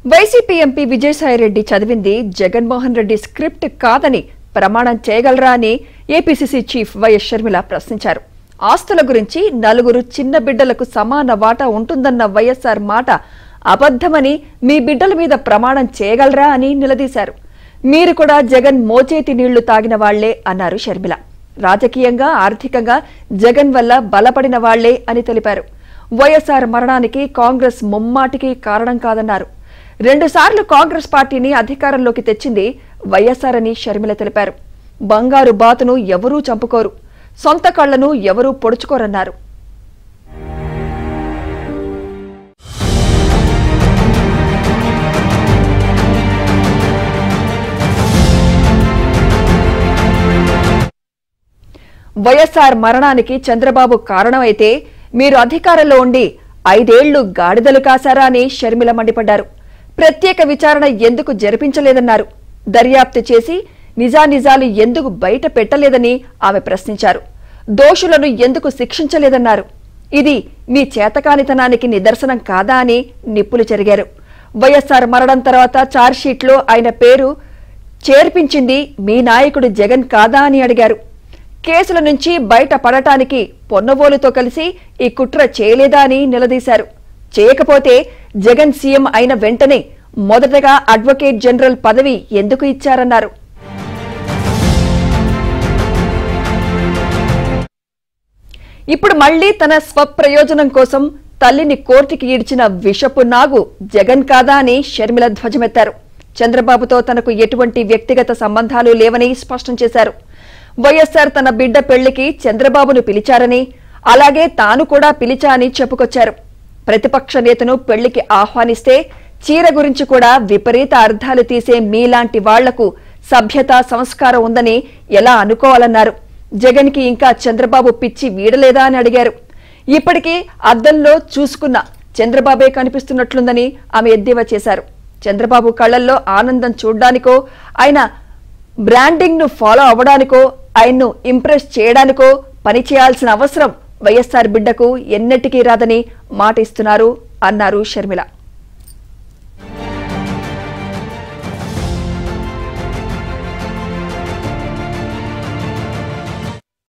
YCP MP Vijayasai Reddy చదివింది Jaganmohan Reddy script కాదని ప్రమాణం చేయగలరా అని ఏపీసీసీ చీఫ్ వైఎస్ షర్మిల ప్రశ్నించారు ఆస్తుల గురించి నలుగురు చిన్న బిడ్డలకు సమాన వాటా ఉంటుందన్న వైఎస్ఆర్ మాట అబద్ధమని మీ బిడ్డల మీద ప్రమాణం చేయగలరా అని నిలదీశారు మీరు కూడా జగన్ మోచేతి నీళ్లు తాగిన వాళ్లే అన్నారు షర్మిల రాజకీయంగా ఆర్థికంగా జగన్ వల్ల బలపడిన వాళ్లే అని తెలిపారు వైఎస్ఆర్ మరణానికి కాంగ్రెస్ ముమ్మాటికి కారణం కాదన్నారు రెండుసార్లు కాంగ్రెస్ పార్టీని అధికారంలోకి తెచ్చింది వైఎస్ఆర్ అని షర్మిల తెలిపారు బంగారు బాతును ఎవరూ చంపుకోరు సొంత కళ్లను ఎవరూ పొడుచుకోరన్నారు వైఎస్ఆర్ మరణానికి చంద్రబాబు కారణమైతే మీరు అధికారంలో ఉండి ఐదేళ్లు గాడిదలు కాశారా అని షర్మిల మండిపడ్డారు ప్రత్యేక విచారణ ఎందుకు జరిపించలేదన్నారు దర్యాప్తు చేసి నిజానిజాలు ఎందుకు బయట పెట్టలేదని ఆమె ప్రశ్నించారు దోషులను ఎందుకు శిక్షించలేదన్నారు ఇది మీ చేతకానితనానికి నిదర్శనం కాదా అని నిప్పులు చెరిగారు వైఎస్ఆర్ మరణం తర్వాత ఛార్జ్షీట్లో ఆయన పేరు చేర్పించింది మీ నాయకుడు జగన్ కాదా అని అడిగారు కేసుల నుంచి బయట పడటానికి పొన్నవోలుతో కలిసి ఈ కుట్ర చేయలేదా అని నిలదీశారు చేయకపోతే జగన్ సీఎం అయిన వెంటనే మొదటగా అడ్వకేట్ జనరల్ పదవి ఎందుకు ఇచ్చారన్నారు ఇప్పుడు మళ్లీ తన స్వప్రయోజనం కోసం తల్లిని కోర్టుకి ఈడ్చిన విషపు నాగు జగన్ కాదా అని షర్మిల ధ్వజమెత్తారు చంద్రబాబుతో తనకు ఎటువంటి వ్యక్తిగత సంబంధాలు లేవని స్పష్టం చేశారు వైఎస్ఆర్ తన బిడ్డ పెళ్లికి చంద్రబాబును పిలిచారని అలాగే తాను కూడా పిలిచా అని చెప్పుకొచ్చారు ప్రతిపక్ష నేతను పెళ్లికి ఆహ్వానిస్తే చీర గురించి కూడా విపరీత అర్థాలు తీసే మీలాంటి వాళ్లకు సభ్యత సంస్కారం ఉందని ఎలా అనుకోవాలన్నారు జగన్ కి ఇంకా చంద్రబాబు పిచ్చి వీడలేదా అని అడిగారు ఇప్పటికీ అద్దంలో చూసుకున్న చంద్రబాబే కనిపిస్తున్నట్లుందని ఆమె ఎద్దేవా చేశారు చంద్రబాబు కళ్లల్లో ఆనందం చూడ్డానికో ఆయన బ్రాండింగ్ ను ఫాలో అవ్వడానికో ఆయన్ను ఇంప్రెస్ చేయడానికో పనిచేయాల్సిన అవసరం వైఎస్ఆర్ బిడ్డకు ఎన్నటికీ రాదని మాట ఇస్తున్నారు అన్నారు షర్మిల